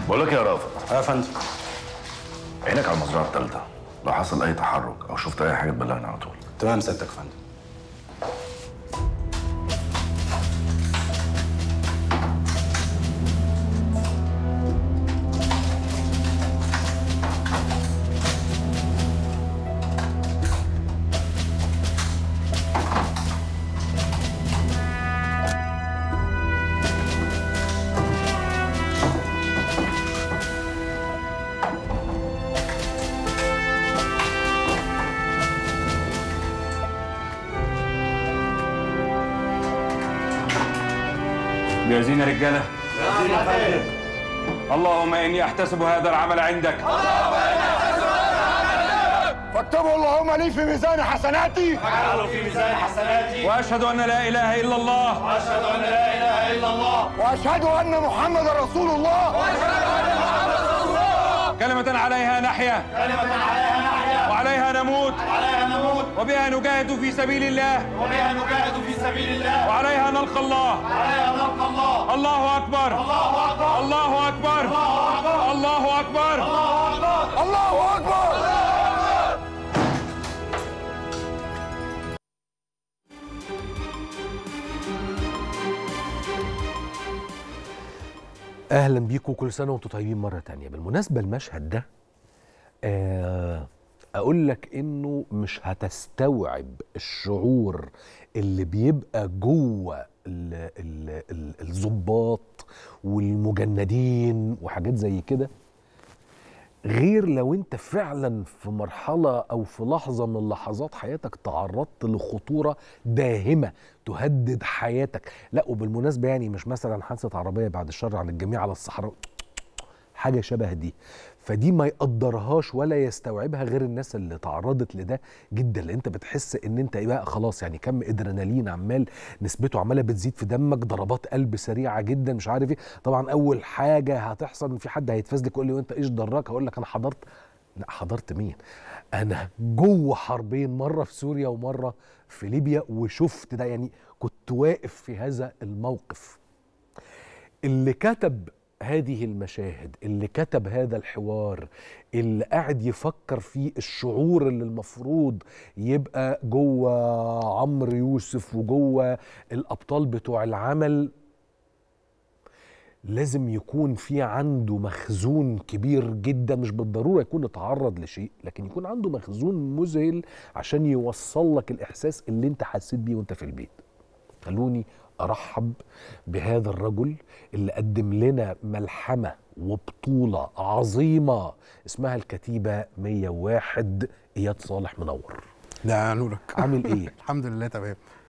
بقول لك يا رافض اه يا فندم عينك على المزرعه الثالثه لو حصل اي تحرك او شفت اي حاجه تبلغني على طول تمام سيادتك يا فندم جاهزين يا رجاله؟ اللهم اني احتسب هذا العمل عندك فاكتبوا اللهم لي في ميزان حسناتي واجعله في ميزان حسناتي واشهد ان لا اله الا الله واشهد ان لا اله الا الله واشهد ان محمد رسول الله كلمة عليها نحيا كلمة عليها نحيا وعليها نموت وعليها نموت وبها نجاهد في سبيل الله وبها نجاهد في سبيل الله وعليها نلقى الله وعليها نلقى الله الله اكبر الله اكبر الله اكبر الله اكبر الله اكبر اهلا بيكم كل سنه وانتم طيبين مره تانية بالمناسبه المشهد ده آه اقول لك انه مش هتستوعب الشعور اللي بيبقى جوه ال- ال- ال- الضباط والمجندين وحاجات زي كده غير لو انت فعلا في مرحله او في لحظه من لحظات حياتك تعرضت لخطوره داهمه تهدد حياتك لا وبالمناسبه يعني مش مثلا حادثه عربيه بعد الشر عن الجميع على الصحراء حاجه شبه دي فدي ما يقدرهاش ولا يستوعبها غير الناس اللي تعرضت لده جدا لان انت بتحس ان انت ايه بقى خلاص يعني كم ادرينالين عمال نسبته عماله بتزيد في دمك ضربات قلب سريعه جدا مش عارف ايه طبعا اول حاجه هتحصل ان في حد هيتفزلك يقول لي وانت ايش دراك هقول لك انا حضرت لا حضرت مين انا جوه حربين مره في سوريا ومره في ليبيا وشفت ده يعني كنت واقف في هذا الموقف اللي كتب هذه المشاهد اللي كتب هذا الحوار اللي قاعد يفكر في الشعور اللي المفروض يبقى جوه عمرو يوسف وجوه الابطال بتوع العمل لازم يكون في عنده مخزون كبير جدا مش بالضروره يكون اتعرض لشيء لكن يكون عنده مخزون مذهل عشان يوصل لك الاحساس اللي انت حسيت بيه وانت في البيت خلوني ارحب بهذا الرجل اللي قدم لنا ملحمه وبطوله عظيمه اسمها الكتيبه 101 اياد صالح منور لا نورك عامل ايه الحمد لله تمام